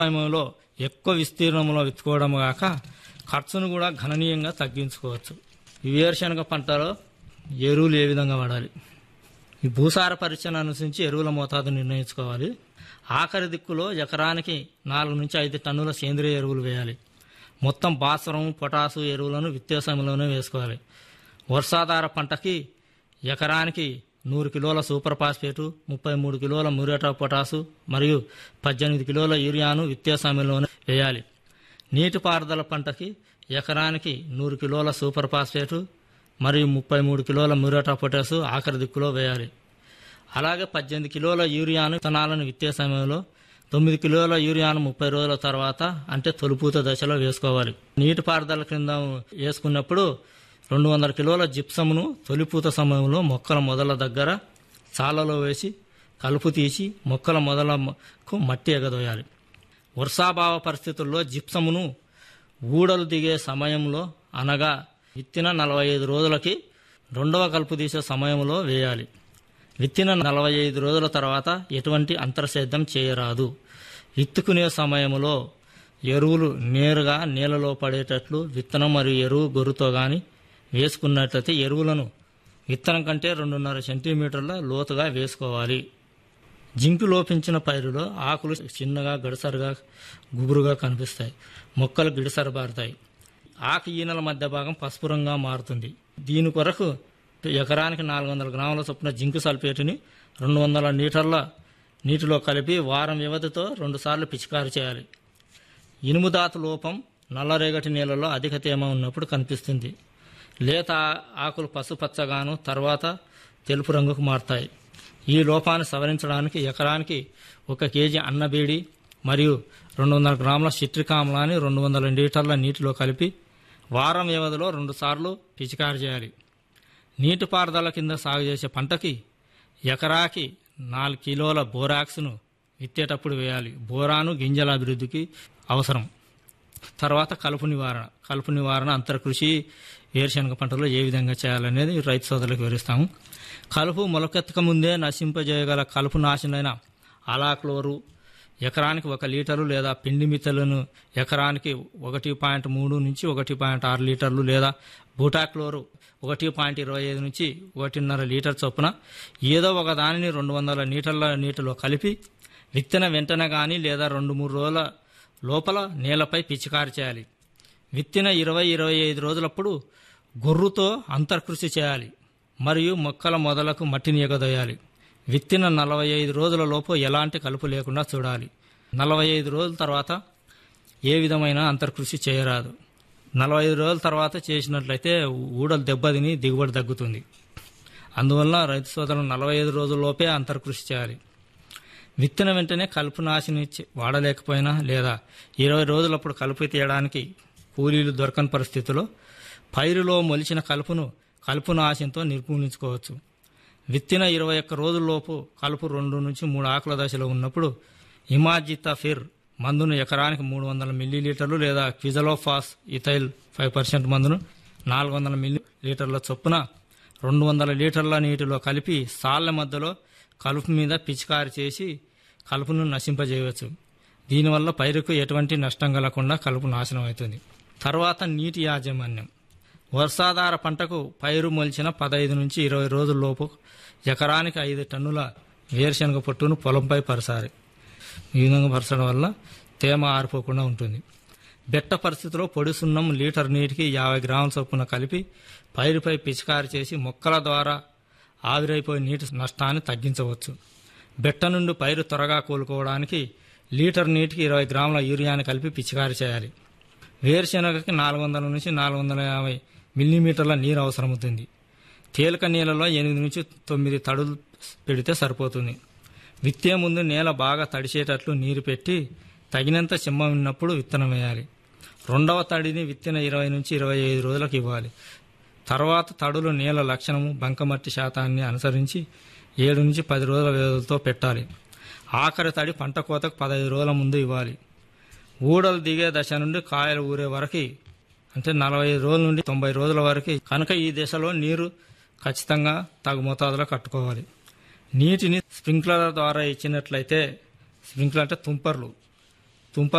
సమయంలో ఎక్కువ విస్తీర్ణంలో విత్తుకోవడం కాక ఖర్చును కూడా గణనీయంగా తగ్గించుకోవచ్చు ఈ వేరుశనగ పంటలో ఎరువులు ఏ విధంగా వాడాలి ఈ భూసార పరీక్షను అనుసరించి ఎరువుల మోతాదు నిర్ణయించుకోవాలి ఆఖరి దిక్కులో ఎకరానికి నాలుగు నుంచి ఐదు టన్నుల సేంద్రియ ఎరువులు వేయాలి మొత్తం భాస్వరం పొటాసు ఎరువులను విత్తే సమయంలోనే వేసుకోవాలి వర్షాధార పంటకి ఎకరానికి నూరు కిలోల సూపర్ ఫాస్ఫేటు ముప్పై మూడు కిలోల మ్యూరేటా పొటాసు మరియు పద్దెనిమిది కిలోల యూరియాను విత్తే సమయంలోనే వేయాలి నీటిపారుదల పంటకి ఎకరానికి నూరు కిలోల సూపర్ ఫాస్ఫేటు మరియు ముప్పై మూడు కిలోల మ్యూరేటా పొటాసు ఆఖరి దిక్కులో వేయాలి అలాగే పద్దెనిమిది కిలోల యూరియాను విత్తనాలను విత్తే సమయంలో తొమ్మిది కిలోల యూరియాను ముప్పై రోజుల తర్వాత అంటే తొలిపూత దశలో వేసుకోవాలి నీటిపారుదల క్రింద వేసుకున్నప్పుడు రెండు వందల కిలోల జిప్సమును తొలిపూత సమయంలో మొక్కల మొదల దగ్గర చాలలో వేసి కలుపు తీసి మొక్కల మొదలకు మట్టి ఎగదోయాలి వర్షాభావ పరిస్థితుల్లో జిప్సమును ఊడలు దిగే సమయంలో అనగా విత్తిన నలభై ఐదు రోజులకి రెండవ కలుపు తీసే సమయంలో వేయాలి విత్తిన నలభై ఐదు రోజుల తర్వాత ఎటువంటి అంతర్సేద్యం చేయరాదు విత్తుకునే సమయంలో ఎరువులు నేరుగా నేలలో పడేటట్లు విత్తనం మరియు ఎరువు గొర్రుతో గాని వేసుకున్నట్లయితే ఎరువులను విత్తనం కంటే రెండున్నర సెంటీమీటర్ల లోతుగా వేసుకోవాలి జింకు లోపించిన పైరులో ఆకులు చిన్నగా గడసరుగా గుబురుగా కనిపిస్తాయి మొక్కలు గిడసరబారుతాయి ఆకు ఈనెల మధ్య భాగం పసుపు రంగుగా మారుతుంది దీని కొరకు ఎకరానికి నాలుగు వందల గ్రాముల చొప్పున జింకు సల్ఫేటుని రెండు వందల లీటర్ల నీటిలో కలిపి వారం వ్యవధితో రెండుసార్లు పిచికారి చేయాలి ఇనుముదాత లోపం నల్లరేగటి నీళ్ళలో అధిక తేమ ఉన్నప్పుడు కనిపిస్తుంది లేత ఆకులు పసుపచ్చగాను తర్వాత తెలుపు రంగుకు మారుతాయి ఈ లోపాన్ని సవరించడానికి ఎకరానికి ఒక కేజీ అన్నబీడి మరియు రెండు వందల గ్రాముల సిట్రిక్ ఆమ్లాన్ని రెండు వందల లీటర్ల నీటిలో కలిపి వారం వ్యవధిలో రెండుసార్లు పిచికారి చేయాలి నీటిపారుదల కింద సాగు చేసే పంటకి ఎకరాకి నాలుగు కిలోల బోరాక్స్ను విత్తేటప్పుడు వేయాలి బోరాను గింజల అభివృద్ధికి అవసరం తర్వాత కలుపు నివారణ కలుపు నివారణ అంతర్కృషి వేరుశనగ పంటలో ఏ విధంగా చేయాలనేది రైతు సోదరులకు వివరిస్తాము కలుపు మొలకెత్తక ముందే నశింపజేయగల కలుపు నాశనైన అలాక్లోరు ఎకరానికి ఒక లీటరు లేదా పిండి మిత్తలను ఎకరానికి ఒకటి పాయింట్ మూడు నుంచి ఒకటి పాయింట్ ఆరు లీటర్లు లేదా బూటాక్లోరు ఒకటి పాయింట్ ఇరవై ఐదు నుంచి ఒకటిన్నర లీటర్ చొప్పున ఏదో ఒక దానిని రెండు వందల లీటర్ల నీటిలో కలిపి విత్తన వెంటనే కానీ లేదా రెండు మూడు రోజుల లోపల నేలపై పిచికారి చేయాలి విత్తిన ఇరవై ఇరవై ఐదు రోజులప్పుడు గొర్రుతో అంతర్కృషి చేయాలి మరియు మొక్కల మొదలకు మట్టిని ఎగదోయాలి విత్తిన నలభై ఐదు రోజుల లోపు ఎలాంటి కలుపు లేకుండా చూడాలి నలభై ఐదు రోజుల తర్వాత ఏ విధమైన అంతర్కృషి చేయరాదు నలభై ఐదు రోజుల తర్వాత చేసినట్లయితే ఊడలు దెబ్బతిని దిగుబడి తగ్గుతుంది అందువల్ల రైతు సోదరులు నలభై ఐదు రోజుల లోపే అంతర్కృషి చేయాలి విత్తన వెంటనే కలుపు నాశిని చే- వాడలేకపోయినా లేదా ఇరవై రోజులప్పుడు కలుపు తీయడానికి కూలీలు దొరకని పరిస్థితిలో పైరులో మొలిచిన కలుపును కలుపు నాశంతో నిర్మూలించుకోవచ్చు విత్తిన ఇరవై ఒక్క రోజుల్లోపు కలుపు రెండు నుంచి మూడు ఆకుల దశలో ఉన్నప్పుడు ఇమాజితాఫిర్ మందును ఎకరానికి మూడు వందల మిల్లీలీటర్లు లేదా క్విజలోఫాస్ ఇథైల్ ఫైవ్ పర్సెంట్ మందును నాలుగు వందల మిల్లీ లీటర్ల చొప్పున రెండు వందల లీటర్ల నీటిలో కలిపి సాళ్ల మధ్యలో కలుపు మీద పిచికారి చేసి కలుపును నశింపజేయవచ్చు దీనివల్ల పైరుకు ఎటువంటి నష్టం కలగకుండా కలుపు నాశనం అవుతుంది తర్వాత నీటి యాజమాన్యం వర్షాధార పంటకు పైరు మొలిచిన పదహైదు నుంచి ఇరవై రోజుల్లోపు ఎకరానికి ఐదు టన్నుల వేరుశనగ పొట్టును పొలంపై పరచాలి ఈ విధంగా పరచడం వల్ల తేమ ఆరిపోకుండా ఉంటుంది బెట్ట పరిస్థితిలో పొడి సున్నం లీటర్ నీటికి యాభై గ్రాముల చొప్పున కలిపి పైరుపై పిచికారి చేసి మొక్కల ద్వారా ఆవిరైపోయే నీటి నష్టాన్ని తగ్గించవచ్చు బెట్ట నుండి పైరు త్వరగా కోలుకోవడానికి లీటర్ నీటికి ఇరవై గ్రాముల యూరియాని కలిపి పిచికారి చేయాలి వేరుశెనగకి నాలుగు వందల నుంచి నాలుగు వందల యాభై మిల్లీమీటర్ల నీరు అవసరమవుతుంది తేలిక నీళ్ళలో ఎనిమిది నుంచి తొమ్మిది తడులు పెడితే సరిపోతుంది విత్తే ముందు నేల బాగా తడిచేటట్లు నీరు పెట్టి తగినంత చిమ్మ ఉన్నప్పుడు విత్తనం వేయాలి రెండవ తడిని విత్తిన ఇరవై నుంచి ఇరవై ఐదు రోజులకు ఇవ్వాలి తర్వాత తడులు నేల లక్షణము బంకమట్టి శాతాన్ని అనుసరించి ఏడు నుంచి పది రోజుల వ్యవధితో పెట్టాలి ఆఖరి తడి పంట కోతకు పదహైదు రోజుల ముందు ఇవ్వాలి ఊడలు దిగే దశ నుండి కాయలు ఊరే వరకు అంటే నలభై ఐదు రోజుల నుండి తొంభై రోజుల వరకు కనుక ఈ దశలో నీరు ఖచ్చితంగా తగు మోతాదులో కట్టుకోవాలి నీటిని స్ప్రింక్లర్ ద్వారా ఇచ్చినట్లయితే స్ప్రింక్లర్ అంటే తుంపర్లు తుంప